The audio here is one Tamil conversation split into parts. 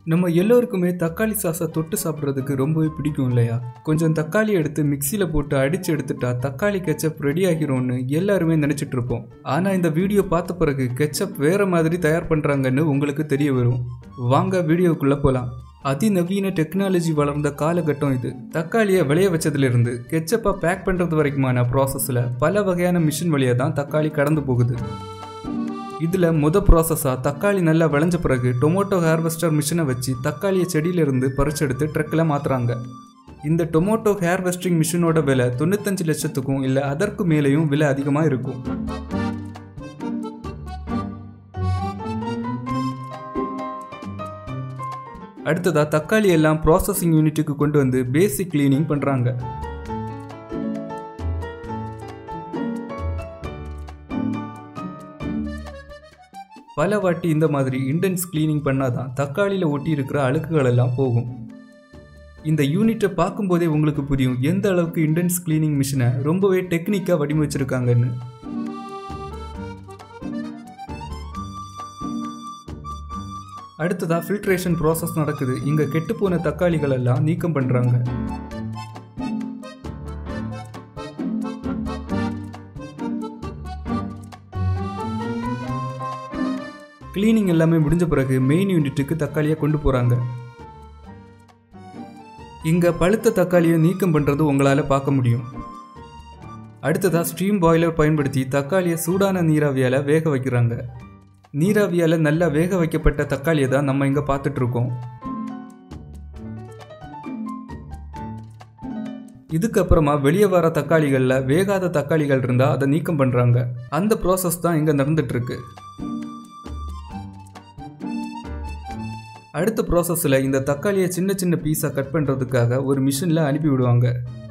நம்ம எல்லோருக்குமே தக்காளி சாஸை தொட்டு சாப்பிட்றதுக்கு ரொம்பவே பிடிக்கும் இல்லையா கொஞ்சம் தக்காளி எடுத்து மிக்சியில் போட்டு அடித்து எடுத்துட்டா தக்காளி கெச்சப் ரெடி ஆகிரும்னு எல்லாருமே நினச்சிட்டு இருப்போம் ஆனால் இந்த வீடியோ பார்த்த பிறகு கெச்சப் வேற மாதிரி தயார் பண்ணுறாங்கன்னு உங்களுக்கு தெரிய வரும் வாங்க வீடியோக்குள்ளே போகலாம் அதிநவீன டெக்னாலஜி வளர்ந்த காலகட்டம் இது தக்காளியை விளைய வச்சதுலேருந்து கெச்சப்பை பேக் பண்ணுறது வரைக்குமான ப்ராசஸில் பல வகையான மிஷின் வழியாக தான் தக்காளி கடந்து போகுது இதில் முத ப்ராசஸாக தக்காளி நல்லா விளைஞ்ச பிறகு டொமேட்டோ ஹார்வெஸ்டர் மிஷினை வச்சு தக்காளியை செடியிலிருந்து பறிச்செடுத்து ட்ரக்கில் மாற்றுறாங்க இந்த டொமேட்டோ ஹேர்வெஸ்டிங் மிஷினோட விலை தொண்ணூத்தஞ்சு லட்சத்துக்கும் இல்லை அதற்கு மேலேயும் விலை அதிகமாக இருக்கும் அடுத்ததாக தக்காளி எல்லாம் ப்ராசஸிங் யூனிட்டுக்கு கொண்டு வந்து பேசிக் கிளீனிங் பண்ணுறாங்க பல வாட்டி இந்த மாதிரி இன்டென்ஸ் கிளீனிங் பண்ணாதான் தக்காளியில் ஒட்டி இருக்கிற அழுக்குகள் எல்லாம் போகும் இந்த யூனிட்டை பார்க்கும்போதே உங்களுக்கு புரியும் எந்த அளவுக்கு இன்டென்ஸ் கிளீனிங் மிஷினை ரொம்பவே டெக்னிக்காக வடிவமைச்சிருக்காங்கன்னு அடுத்ததாக ஃபில்ட்ரேஷன் ப்ராசஸ் நடக்குது இங்கே கெட்டுப்போன தக்காளிகள் எல்லாம் நீக்கம் பண்ணுறாங்க கிளீனிங் எல்லாமே முடிஞ்ச பிறகு மெயின் யூனிட்டுக்கு தக்காளியை கொண்டு போகிறாங்க இங்கே பழுத்த தக்காளியை நீக்கம் பண்ணுறது உங்களால் பார்க்க முடியும் அடுத்ததாக ஸ்டீம் பாய்லர் பயன்படுத்தி தக்காளியை சூடான நீராவியால் வேக வைக்கிறாங்க நீராவியால் நல்லா வேக வைக்கப்பட்ட தக்காளியை தான் நம்ம இங்கே பார்த்துட்டு இருக்கோம் இதுக்கப்புறமா வெளியே வர தக்காளிகளில் வேகாத தக்காளிகள் இருந்தால் அதை நீக்கம் பண்ணுறாங்க அந்த ப்ராசஸ் தான் இங்கே நடந்துட்டு இருக்கு அடுத்த ப்ராசஸில் இந்த தக்காளியை சின்ன சின்ன பீஸாக கட் பண்ணுறதுக்காக ஒரு மிஷினில் அனுப்பி விடுவாங்க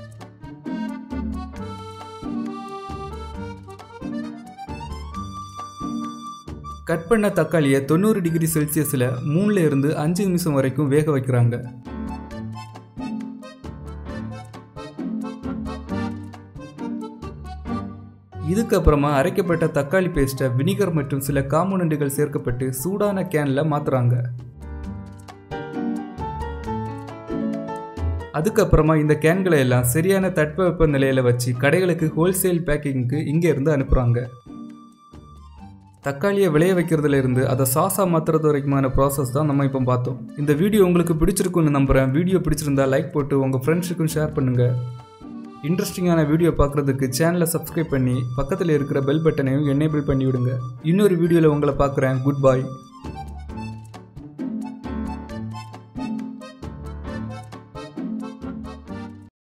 கட் பண்ண தக்காளியை தொண்ணூறு டிகிரி செல்சியஸில் மூணுல இருந்து அஞ்சு நிமிஷம் வரைக்கும் வேக வைக்கிறாங்க இதுக்கப்புறமா அரைக்கப்பட்ட தக்காளி பேஸ்ட்டை வினிகர் மற்றும் சில காம்போனண்ட்டுகள் சேர்க்கப்பட்டு சூடான கேனில் மாற்றுறாங்க அதுக்கப்புறமா இந்த கேன்களை எல்லாம் சரியான தட்பவெப்ப நிலையில் வச்சு கடைகளுக்கு ஹோல்சேல் பேக்கிங்க்கு இங்கே இருந்து அனுப்புகிறாங்க தக்காளியை விளைய வைக்கிறதுல இருந்து அதை சாஸா மாற்றுறது வரைக்குமான ப்ராசஸ் தான் நம்ம இப்போ பார்த்தோம் இந்த வீடியோ உங்களுக்கு பிடிச்சிருக்குன்னு நம்புகிறேன் வீடியோ பிடிச்சிருந்தா லைக் போட்டு உங்கள் ஃப்ரெண்ட்ஸுக்கும் ஷேர் பண்ணுங்கள் இன்ட்ரெஸ்டிங்கான வீடியோ பார்க்குறதுக்கு சேனலை சப்ஸ்கிரைப் பண்ணி பக்கத்தில் இருக்கிற பெல் பட்டனையும் எனேபிள் பண்ணி விடுங்க இன்னொரு வீடியோவில் உங்களை பார்க்குறேன் குட் பாய்